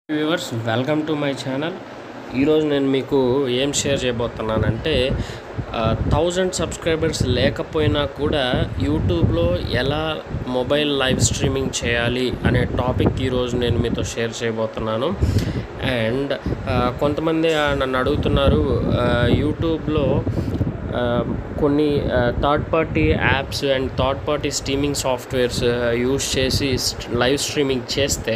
viewers welcome to my channel ఈరోజు నేను మీకు ఏం షేర్ చేయబోతున్నానంటే థౌజండ్ సబ్స్క్రైబర్స్ లేకపోయినా కూడా యూట్యూబ్లో ఎలా మొబైల్ లైవ్ స్ట్రీమింగ్ చేయాలి అనే టాపిక్ ఈరోజు నేను మీతో షేర్ చేయబోతున్నాను అండ్ కొంతమంది ఆ, నన్ను అడుగుతున్నారు ఆ, యూట్యూబ్లో ఆ, కొన్ని third party apps and third party streaming softwares use చేసి లైవ్ స్ట్రీమింగ్ చేస్తే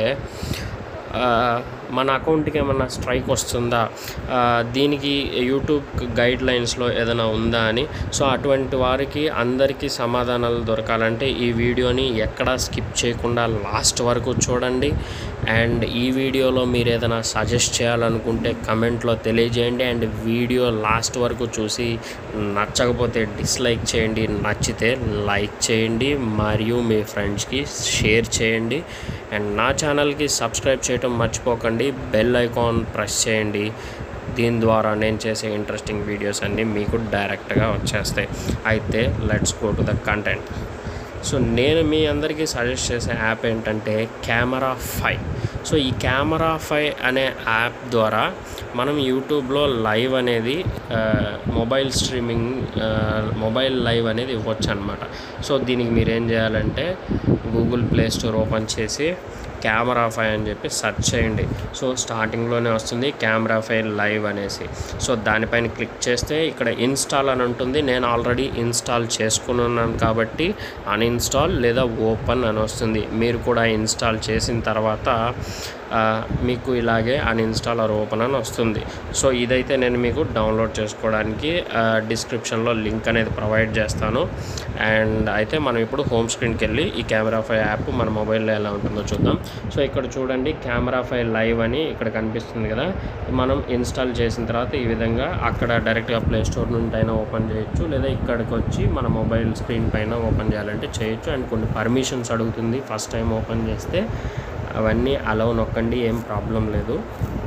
ఆ, మన అకౌంట్కి ఏమన్నా స్ట్రైక్ వస్తుందా ఆ, దీనికి యూట్యూబ్ గైడ్ లైన్స్లో ఏదైనా ఉందా అని సో అటువంటి వారికి అందరికీ సమాధానాలు దొరకాలంటే ఈ వీడియోని ఎక్కడా స్కిప్ చేయకుండా లాస్ట్ వరకు చూడండి అండ్ ఈ వీడియోలో మీరు ఏదైనా సజెస్ట్ చేయాలనుకుంటే కమెంట్లో తెలియజేయండి అండ్ వీడియో లాస్ట్ వరకు చూసి నచ్చకపోతే డిస్లైక్ చేయండి నచ్చితే లైక్ చేయండి మరియు మీ ఫ్రెండ్స్కి షేర్ చేయండి అండ్ నా ఛానల్కి సబ్స్క్రైబ్ చేయటం మర్చిపోకండి బెల్ ఐకాన్ ప్రెస్ చేయండి దీని ద్వారా నేను చేసే ఇంట్రెస్టింగ్ వీడియోస్ అన్నీ మీకు డైరెక్ట్గా వచ్చేస్తాయి అయితే let's go to the content so నేను మీ అందరికీ సజెస్ట్ చేసే యాప్ ఏంటంటే కెమెరా ఫైవ్ సో ఈ కెమెరా ఫైవ్ అనే యాప్ ద్వారా మనం యూట్యూబ్లో లైవ్ అనేది ఆ, మొబైల్ స్ట్రీమింగ్ ఆ, మొబైల్ లైవ్ అనేది ఇవ్వచ్చు అనమాట సో దీనికి మీరు ఏం చేయాలంటే గూగుల్ ప్లే స్టోర్ ఓపెన్ చేసి కెమెరా ఫైవ్ అని చెప్పి సెర్చ్ చేయండి సో స్టార్టింగ్లోనే వస్తుంది కెమెరా ఫైవ్ లైవ్ అనేసి సో దానిపైన క్లిక్ చేస్తే ఇక్కడ ఇన్స్టాల్ అని ఉంటుంది నేను ఆల్రెడీ ఇన్స్టాల్ చేసుకుని ఉన్నాను కాబట్టి అన్ఇన్స్టాల్ లేదా ఓపెన్ అని వస్తుంది మీరు కూడా ఇన్స్టాల్ చేసిన తర్వాత ఆ, మీకు ఇలాగే అన్ఇన్స్టాల్ ఆర్ ఓపెన్ అని వస్తుంది సో ఇదైతే నేను మీకు డౌన్లోడ్ చేసుకోవడానికి డిస్క్రిప్షన్లో లింక్ అనేది ప్రొవైడ్ చేస్తాను అండ్ అయితే మనం ఇప్పుడు హోమ్ స్క్రీన్కి వెళ్ళి ఈ కెమెరా ఫైవ్ యాప్ మన మొబైల్లో ఎలా ఉంటుందో చూద్దాం సో ఇక్కడ చూడండి కెమెరా ఫైవ్ లైవ్ అని ఇక్కడ కనిపిస్తుంది కదా మనం ఇన్స్టాల్ చేసిన తర్వాత ఈ విధంగా అక్కడ డైరెక్ట్గా ప్లే స్టోర్ నుండి అయినా ఓపెన్ చేయొచ్చు లేదా ఇక్కడికి వచ్చి మన మొబైల్ స్క్రీన్ పైన ఓపెన్ చేయాలంటే చేయొచ్చు అండ్ కొన్ని పర్మిషన్స్ అడుగుతుంది ఫస్ట్ టైం ఓపెన్ చేస్తే అవన్నీ అలౌ నొక్కండి ఏం ప్రాబ్లం లేదు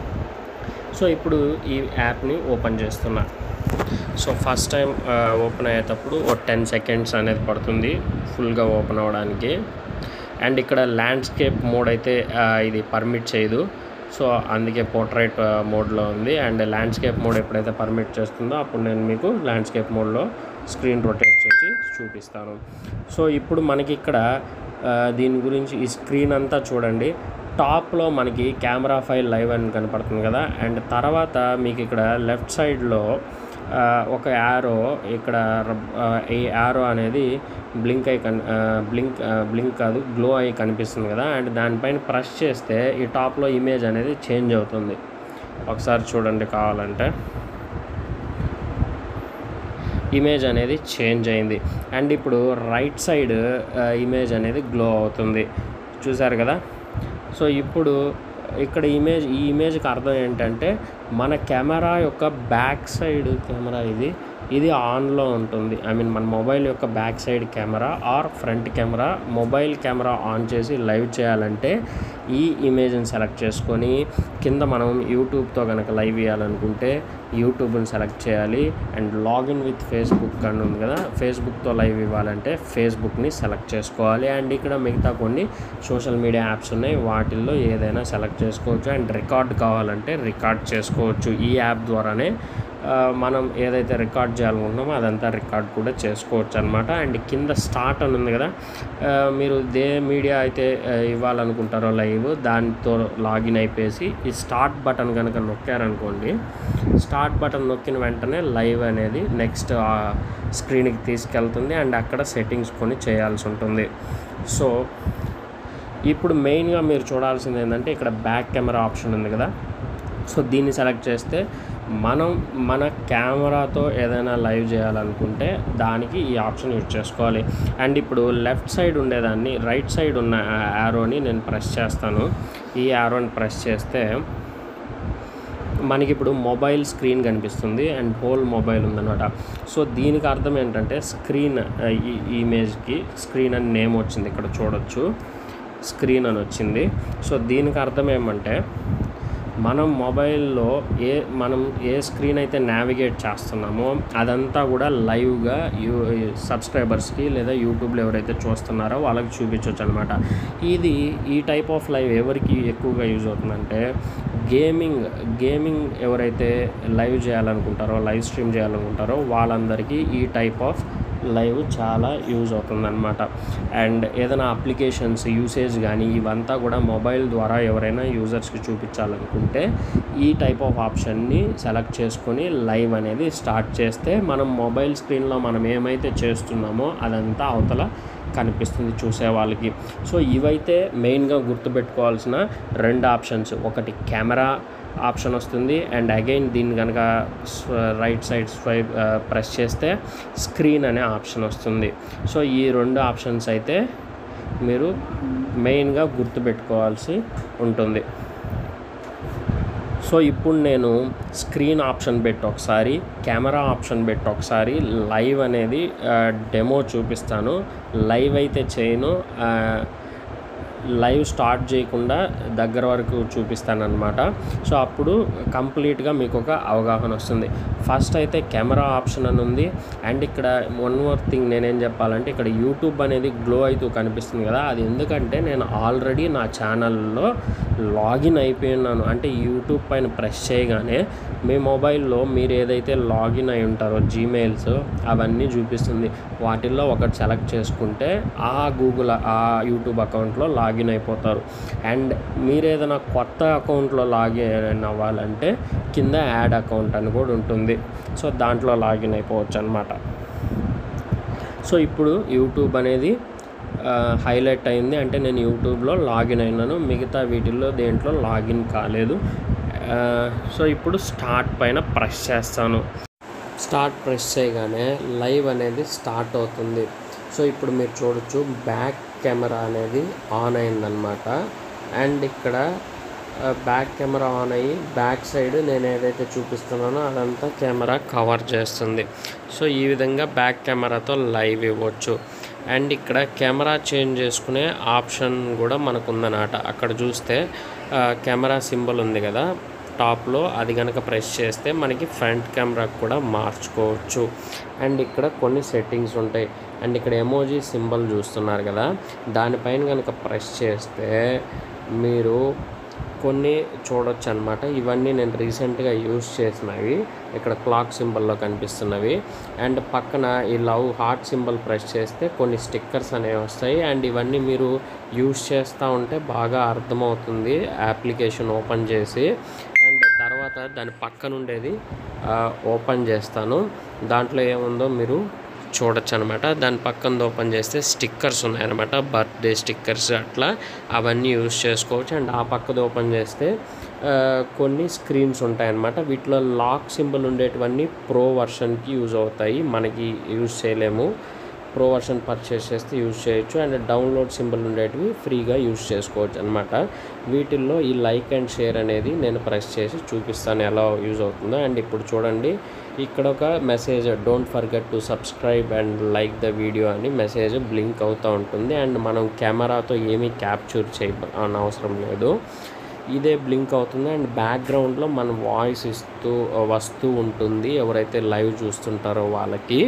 సో ఇప్పుడు ఈ యాప్ని ఓపెన్ చేస్తున్నా సో ఫస్ట్ టైం ఓపెన్ అయ్యేటప్పుడు ఒక టెన్ సెకండ్స్ అనేది పడుతుంది ఫుల్గా ఓపెన్ అవ్వడానికి అండ్ ఇక్కడ ల్యాండ్స్కేప్ మోడ్ అయితే ఆ, ఇది పర్మిట్ చేయదు సో అందుకే పోర్ట్రైట్ మోడ్లో ఉంది అండ్ ల్యాండ్స్కేప్ మోడ్ ఎప్పుడైతే పర్మిట్ చేస్తుందో అప్పుడు నేను మీకు ల్యాండ్స్కేప్ మోడ్లో స్క్రీన్ రొటేట్ చేసి చూపిస్తాను సో ఇప్పుడు మనకి ఇక్కడ ఆ, దీని గురించి ఈ స్క్రీన్ అంతా చూడండి టాప్లో మనకి కెమెరా ఫైల్ లైవ్ అని కనపడుతుంది కదా అండ్ తర్వాత మీకు ఇక్కడ లెఫ్ట్ సైడ్లో ఆ, ఒక యారో ఇక్కడ రబ్- ఆ, ఈ యారో అనేది బ్లింక్ అయి కన్ బ్లింక్ బ్లింక్ కాదు గ్లో అయి కనిపిస్తుంది కదా అండ్ దానిపైన ప్రెస్ చేస్తే ఈ టాప్లో ఇమేజ్ అనేది చేంజ్ అవుతుంది ఒకసారి చూడండి కావాలంటే ఇమేజ్ అనేది చేంజ్ అయింది అండ్ ఇప్పుడు రైట్ సైడ్ ఇమేజ్ అనేది గ్లో అవుతుంది చూసారు కదా సో ఇప్పుడు ఇక్కడ ఇమేజ్ ఈ ఇమేజ్కి అర్థం ఏంటంటే మన కెమెరా యొక్క బ్యాక్ సైడ్ కెమెరా ఇది ఇది ఆన్లో ఉంటుంది ఐ మీన్ మన మొబైల్ యొక్క back side camera or front camera mobile camera on చేసి లైవ్ చేయాలంటే ఈ ఇమేజ్ని సెలెక్ట్ చేసుకొని కింద మనం యూట్యూబ్తో కనుక లైవ్ ఇవ్వాలనుకుంటే యూట్యూబ్ని సెలెక్ట్ చేయాలి అండ్ లాగిన్ విత్ ఫేస్బుక్ అని ఉంది కదా ఫేస్బుక్తో లైవ్ ఇవ్వాలంటే ఫేస్బుక్ని సెలెక్ట్ చేసుకోవాలి అండ్ ఇక్కడ మిగతా కొన్ని సోషల్ మీడియా యాప్స్ ఉన్నాయి వాటిల్లో ఏదైనా సెలెక్ట్ చేసుకోవచ్చు అండ్ రికార్డ్ కావాలంటే రికార్డ్ చేసుకోవచ్చు ఈ యాప్ ద్వారానే ఆ, మనం ఏదైతే రికార్డ్ చేయాలనుకుంటున్నామో అదంతా రికార్డ్ కూడా చేసుకోవచ్చు అనమాట అండ్ కింద స్టార్ట్ అని ఉంది కదా ఆ, మీరు దే మీడియా అయితే ఆ, ఇవ్వాలనుకుంటారో లైవ్ దాంతో లాగిన్ అయిపోయేసి ఈ స్టార్ట్ బటన్ కనుక నొక్కారనుకోండి స్టార్ట్ బటన్ నొక్కిన వెంటనే లైవ్ అనేది నెక్స్ట్ స్క్రీన్కి తీసుకెళ్తుంది అండ్ అక్కడ సెట్టింగ్స్ కొన్ని చేయాల్సి ఉంటుంది సో ఇప్పుడు మెయిన్గా మీరు చూడాల్సింది ఏంటంటే ఇక్కడ బ్యాక్ కెమెరా ఆప్షన్ ఉంది కదా సో దీన్ని సెలెక్ట్ చేస్తే మనం మన కెమెరాతో ఏదైనా లైవ్ చేయాలనుకుంటే దానికి ఈ ఆప్షన్ యూజ్ చేసుకోవాలి అండ్ ఇప్పుడు లెఫ్ట్ సైడ్ ఉండేదాన్ని రైట్ సైడ్ ఉన్న యారోని నేను ప్రెస్ చేస్తాను ఈ యారోని ప్రెస్ చేస్తే మనకి ఇప్పుడు మొబైల్ స్క్రీన్ కనిపిస్తుంది అండ్ హోల్ మొబైల్ ఉందన్నమాట సో దీనికి అర్థం ఏంటంటే స్క్రీన్ ఆ, ఈ ఇమేజ్కి స్క్రీన్ అని నేమ్ వచ్చింది ఇక్కడ చూడొచ్చు స్క్రీన్ అని వచ్చింది సో దీనికి అర్థం ఏమంటే మనం మొబైల్లో ఏ మనం ఏ స్క్రీన్ అయితే నావిగేట్ చేస్తున్నామో అదంతా కూడా లైవ్గా యూ సబ్స్క్రైబర్స్కి లేదా యూట్యూబ్లో ఎవరైతే చూస్తున్నారో వాళ్ళకి చూపించవచ్చు అనమాట ఇది ఈ టైప్ ఆఫ్ లైవ్ ఎవరికి ఎక్కువగా యూజ్ అవుతుందంటే గేమింగ్ గేమింగ్ ఎవరైతే లైవ్ చేయాలనుకుంటారో లైవ్ స్ట్రీమ్ చేయాలనుకుంటారో వాళ్ళందరికీ ఈ టైప్ ఆఫ్ లైవ్ చాలా యూజ్ అవుతుందన్నమాట అండ్ ఏదైనా అప్లికేషన్స్ యూసేజ్ కానీ ఇవంతా కూడా మొబైల్ ద్వారా ఎవరైనా యూజర్స్కి చూపించాలనుకుంటే ఈ టైప్ ఆఫ్ ఆప్షన్ని సెలెక్ట్ చేసుకొని లైవ్ అనేది స్టార్ట్ చేస్తే మనం మొబైల్ స్క్రీన్లో మనం ఏమైతే చేస్తున్నామో అదంతా అవతల కనిపిస్తుంది చూసే వాళ్ళకి సో ఇవైతే మెయిన్గా గుర్తుపెట్టుకోవాల్సిన రెండు ఆప్షన్స్ ఒకటి కెమెరా ఆప్షన్ వస్తుంది అండ్ అగైన్ దీన్ని కనుక రైట్ సైడ్ స్వైప్ ప్రెస్ చేస్తే స్క్రీన్ అనే ఆప్షన్ వస్తుంది సో ఈ రెండు ఆప్షన్స్ అయితే మీరు మెయిన్గా గుర్తుపెట్టుకోవాల్సి ఉంటుంది సో ఇప్పుడు నేను స్క్రీన్ ఆప్షన్ పెట్టి ఒకసారి కెమెరా ఆప్షన్ పెట్టి ఒకసారి లైవ్ అనేది డెమో చూపిస్తాను లైవ్ అయితే చేయను ఆ, లైవ్ స్టార్ట్ చేయకుండా దగ్గర వరకు చూపిస్తానమాట సో అప్పుడు కంప్లీట్గా మీకు ఒక అవగాహన వస్తుంది ఫస్ట్ అయితే కెమెరా ఆప్షన్ అని ఉంది అండ్ ఇక్కడ వన్ మోర్ థింగ్ నేనేం చెప్పాలంటే ఇక్కడ యూట్యూబ్ అనేది గ్లో అవుతూ కనిపిస్తుంది కదా అది ఎందుకంటే నేను ఆల్రెడీ నా ఛానల్లో లాగిన్ అయిపోయినాను అంటే యూట్యూబ్ పైన ప్రెస్ చేయగానే మీ మొబైల్లో మీరు ఏదైతే లాగిన్ అయి ఉంటారో జీమెయిల్స్ అవన్నీ చూపిస్తుంది వాటిల్లో ఒకటి సెలెక్ట్ చేసుకుంటే ఆ గూగుల్ ఆ యూట్యూబ్ అకౌంట్లో లాగిన్ అయిపోతారు అండ్ మీరు ఏదైనా కొత్త అకౌంట్లో లాగిన్ అవ్వాలంటే కింద యాడ్ అకౌంట్ అని కూడా ఉంటుంది సో దాంట్లో లాగిన్ అయిపోవచ్చు అనమాట సో ఇప్పుడు యూట్యూబ్ అనేది హైలైట్ అయింది అంటే నేను యూట్యూబ్లో లాగిన్ అయినాను మిగతా వీటిల్లో దేంట్లో లాగిన్ కాలేదు ఆ, సో ఇప్పుడు స్టార్ట్ పైన ప్రెస్ చేస్తాను స్టార్ట్ ప్రెస్ చేయగానే లైవ్ అనేది స్టార్ట్ అవుతుంది సో ఇప్పుడు మీరు చూడొచ్చు బ్యాక్ కెమెరా అనేది ఆన్ అయిందనమాట అండ్ ఇక్కడ ఆ, బ్యాక్ కెమెరా ఆన్ అయ్యి బ్యాక్ సైడ్ నేను ఏదైతే చూపిస్తున్నానో అదంతా కెమెరా కవర్ చేస్తుంది సో ఈ విధంగా బ్యాక్ కెమెరాతో లైవ్ ఇవ్వచ్చు అండ్ ఇక్కడ కెమెరా చేంజ్ చేసుకునే ఆప్షన్ కూడా మనకు ఉందన్నమాట అక్కడ చూస్తే ఆ, కెమెరా సింబల్ ఉంది కదా టాప్లో అది కనుక ప్రెస్ చేస్తే మనకి ఫ్రంట్ కెమెరాకి కూడా మార్చుకోవచ్చు అండ్ ఇక్కడ కొన్ని సెట్టింగ్స్ ఉంటాయి అండ్ ఇక్కడ ఎమోజీ సింబల్ చూస్తున్నారు కదా దానిపైన కనుక ప్రెస్ చేస్తే మీరు కొన్ని చూడొచ్చు అనమాట ఇవన్నీ నేను రీసెంట్గా యూస్ చేసినవి ఇక్కడ క్లాక్ సింబల్లో కనిపిస్తున్నవి అండ్ పక్కన ఈ లవ్ హార్ట్ సింబల్ ప్రెస్ చేస్తే కొన్ని స్టిక్కర్స్ అనేవి వస్తాయి అండ్ ఇవన్నీ మీరు యూస్ చేస్తూ ఉంటే బాగా అర్థమవుతుంది అప్లికేషన్ ఓపెన్ చేసి అండ్ తర్వాత దాని పక్కన ఉండేది ఆ, ఓపెన్ చేస్తాను దాంట్లో ఏముందో మీరు చూడొచ్చు అనమాట దాని పక్కన ఓపెన్ చేస్తే స్టిక్కర్స్ ఉన్నాయన్నమాట బర్త్డే స్టిక్కర్స్ అట్లా అవన్నీ యూస్ చేసుకోవచ్చు అండ్ ఆ పక్కది ఓపెన్ చేస్తే ఆ, కొన్ని స్క్రీన్స్ ఉంటాయన్నమాట వీటిలో లాక్ సింబల్ ఉండేటివన్నీ ప్రో వర్షన్కి యూజ్ అవుతాయి మనకి యూజ్ చేయలేము ప్రో వర్షన్ పర్చేస్ చేస్తే యూజ్ చేయొచ్చు అండ్ డౌన్లోడ్ సింబల్ ఉండేటివి ఫ్రీగా యూజ్ చేసుకోవచ్చు అనమాట వీటిల్లో ఈ లైక్ అండ్ షేర్ అనేది నేను ప్రెస్ చేసి చూపిస్తాను ఎలా యూజ్ అవుతుందో అండ్ ఇప్పుడు చూడండి ఇక్కడ ఒక message don't forget to subscribe and like the video అని మెసేజ్ బ్లింక్ అవుతూ ఉంటుంది అండ్ మనం కెమెరాతో ఏమీ క్యాప్చర్ చేయ అవసరం లేదు ఇదే బ్లింక్ అవుతుంది అండ్ బ్యాక్గ్రౌండ్లో మన వాయిస్ ఇస్తూ వస్తూ ఉంటుంది ఎవరైతే లైవ్ చూస్తుంటారో వాళ్ళకి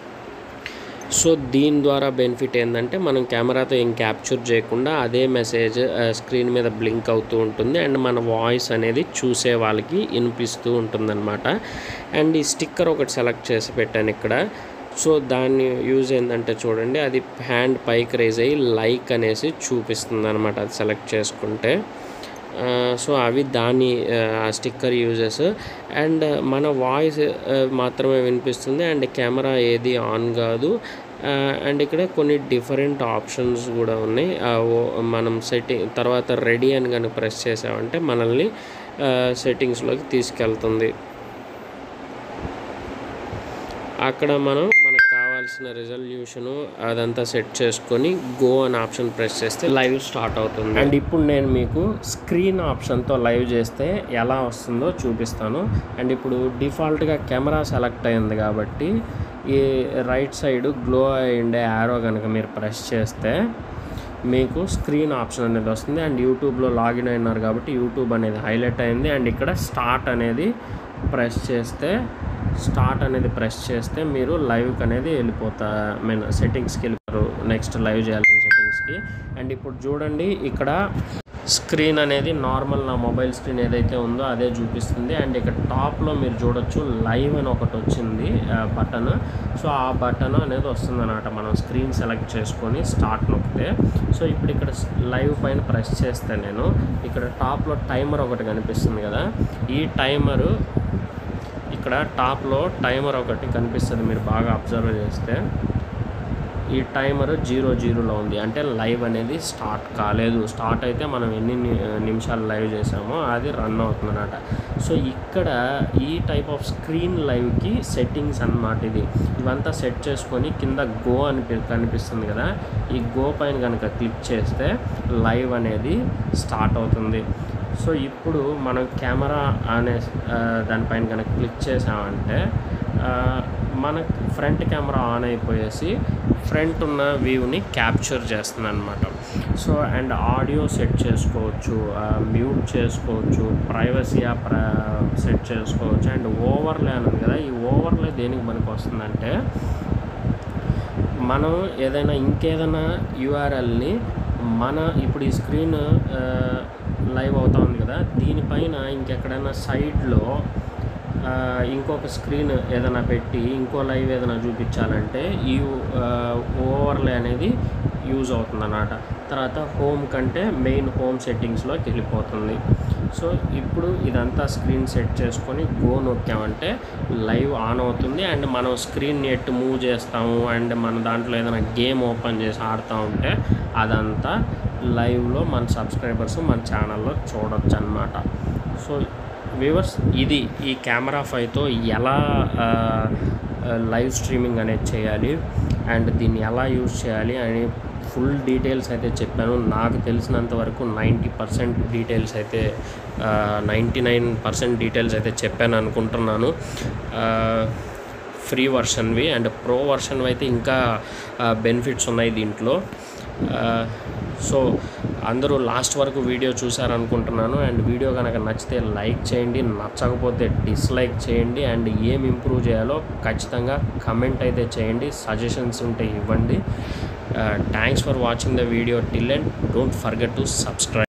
సో దీని ద్వారా బెనిఫిట్ ఏంటంటే మనం కెమెరాతో ఏం క్యాప్చర్ చేయకుండా అదే మెసేజ్ స్క్రీన్ మీద బ్లింక్ అవుతూ ఉంటుంది అండ్ మన వాయిస్ అనేది చూసే వాళ్ళకి వినిపిస్తూ ఉంటుందన్నమాట అండ్ ఈ స్టిక్కర్ ఒకటి సెలెక్ట్ చేసి పెట్టాను ఇక్కడ సో దాన్ని యూజ్ ఏంటంటే చూడండి అది హ్యాండ్ పైకి రైజ్ అయ్యి లైక్ అనేసి చూపిస్తుంది అనమాట అది సెలెక్ట్ చేసుకుంటే ఆ, సో అవి దాని ఆ స్టిక్కర్ యూజెస్ అండ్ మన వాయిస్ ఆ, మాత్రమే వినిపిస్తుంది అండ్ కెమెరా ఏది ఆన్ కాదు ఆ, అండ్ ఇక్కడ కొన్ని డిఫరెంట్ ఆప్షన్స్ కూడా ఉన్నాయి ఆ, ఓ- మనం సెట్టింగ్ తర్వాత రెడీ అని కనుక ప్రెస్ చేసామంటే మనల్ని సెట్టింగ్స్లోకి తీసుకెళ్తుంది అక్కడ మనం మనకు కావాల్సిన రిజల్యూషను అదంతా సెట్ చేసుకొని గో అని ఆప్షన్ ప్రెస్ చేస్తే లైవ్ స్టార్ట్ అవుతుంది అండ్ ఇప్పుడు నేను మీకు స్క్రీన్ ఆప్షన్తో లైవ్ చేస్తే ఎలా వస్తుందో చూపిస్తాను అండ్ ఇప్పుడు డిఫాల్ట్గా కెమెరా సెలెక్ట్ అయింది కాబట్టి ఈ రైట్ సైడ్ గ్లో అయి ఉండే యారో కనుక మీరు ప్రెస్ చేస్తే మీకు స్క్రీన్ ఆప్షన్ అనేది వస్తుంది అండ్ యూట్యూబ్లో లాగిన్ అయినారు కాబట్టి యూట్యూబ్ అనేది హైలైట్ అయింది అండ్ ఇక్కడ స్టార్ట్ అనేది ప్రెస్ చేస్తే స్టార్ట్ అనేది ప్రెస్ చేస్తే మీరు లైవ్కి అనేది వెళ్ళిపోతా ఐ మీన్ సెట్టింగ్స్కి వెళ్ళిపోతారు నెక్స్ట్ లైవ్ చేయాల్సిన సెట్టింగ్స్కి అండ్ ఇప్పుడు చూడండి ఇక్కడ స్క్రీన్ అనేది నార్మల్ నా మొబైల్ స్క్రీన్ ఏదైతే ఉందో అదే చూపిస్తుంది అండ్ ఇక్కడ టాప్లో మీరు చూడొచ్చు లైవ్ అని ఒకటి వచ్చింది బటన్ సో ఆ బటన్ అనేది వస్తుంది అనమాట మనం స్క్రీన్ సెలెక్ట్ చేసుకొని స్టార్ట్ నొక్కితే సో ఇప్పుడు ఇక్కడ లైవ్ పైన ప్రెస్ చేస్తే నేను ఇక్కడ టాప్లో టైమర్ ఒకటి కనిపిస్తుంది కదా ఈ టైమరు ఇక్కడ టాప్లో టైమర్ ఒకటి కనిపిస్తుంది మీరు బాగా అబ్జర్వ్ చేస్తే ఈ టైమర్ జీరో జీరోలో ఉంది అంటే లైవ్ అనేది స్టార్ట్ కాలేదు స్టార్ట్ అయితే మనం ఎన్ని ని- నిమిషాలు లైవ్ చేసామో అది రన్ అవుతుందన్నమాట సో ఇక్కడ ఈ టైప్ ఆఫ్ స్క్రీన్ లైవ్కి సెట్టింగ్స్ అన్నమాట ఇది ఇవంతా సెట్ చేసుకొని కింద గో అని పి- కనిపిస్తుంది కదా ఈ గో పైన కనుక క్లిక్ చేస్తే లైవ్ అనేది స్టార్ట్ అవుతుంది సో ఇప్పుడు మనం కెమెరా అనే ఆ, దానిపైన కనుక క్లిక్ చేసామంటే ఆ, మన ఫ్రంట్ కెమెరా ఆన్ అయిపోయేసి ఫ్రంట్ ఉన్న వ్యూని క్యాప్చర్ చేస్తుంది అనమాట సో అండ్ ఆడియో సెట్ చేసుకోవచ్చు మ్యూట్ చేసుకోవచ్చు ప్రైవసీ ప్ర సెట్ చేసుకోవచ్చు అండ్ ఓవర్లే అని ఉంది కదా ఈ ఓవర్లే దేనికి మనకు వస్తుందంటే మనం ఏదైనా ఇంకేదైనా యూఆర్ఎల్ని మన ఇప్పుడు ఈ స్క్రీన్ లైవ్ అవుతా ఉంది కదా దీనిపైన ఇంకెక్కడైనా సైడ్లో ఆ, ఇంకొక స్క్రీన్ ఏదైనా పెట్టి ఇంకో లైవ్ ఏదైనా చూపించాలంటే ఈ ఓవర్లే అనేది యూజ్ అవుతుంది అన్నమాట తర్వాత హోమ్ కంటే మెయిన్ హోమ్ సెట్టింగ్స్లోకి వెళ్ళిపోతుంది సో ఇప్పుడు ఇదంతా స్క్రీన్ సెట్ చేసుకొని గో నొక్కామంటే లైవ్ ఆన్ అవుతుంది అండ్ మనం స్క్రీన్ ఎట్ మూవ్ చేస్తాము అండ్ మన దాంట్లో ఏదైనా గేమ్ ఓపెన్ చేసి ఆడుతూ ఉంటే అదంతా లైవ్లో మన సబ్స్క్రైబర్స్ మన ఛానల్లో చూడొచ్చు అనమాట సో వ్యూవర్స్ ఇది ఈ కెమెరా ఫైవ్తో ఎలా ఆ, ఆ, లైవ్ స్ట్రీమింగ్ అనేది చేయాలి అండ్ దీన్ని ఎలా యూజ్ చేయాలి అని ఫుల్ డీటెయిల్స్ అయితే చెప్పాను నాకు తెలిసినంత వరకు నైంటీ పర్సెంట్ డీటెయిల్స్ అయితే నైంటీ నైన్ పర్సెంట్ డీటెయిల్స్ అయితే చెప్పాను అనుకుంటున్నాను ఆ, ఫ్రీ వర్షన్వి అండ్ ప్రో వర్షన్వి అయితే ఇంకా బెనిఫిట్స్ ఉన్నాయి దీంట్లో ఆ, సో అందరూ లాస్ట్ వరకు వీడియో చూసారనుకుంటున్నాను అండ్ వీడియో కనుక నచ్చితే లైక్ చేయండి నచ్చకపోతే డిస్లైక్ చేయండి అండ్ ఏం ఇంప్రూవ్ చేయాలో ఖచ్చితంగా కమెంట్ అయితే చేయండి సజెషన్స్ ఉంటే ఇవ్వండి thanks for watching the video till and don't forget to subscribe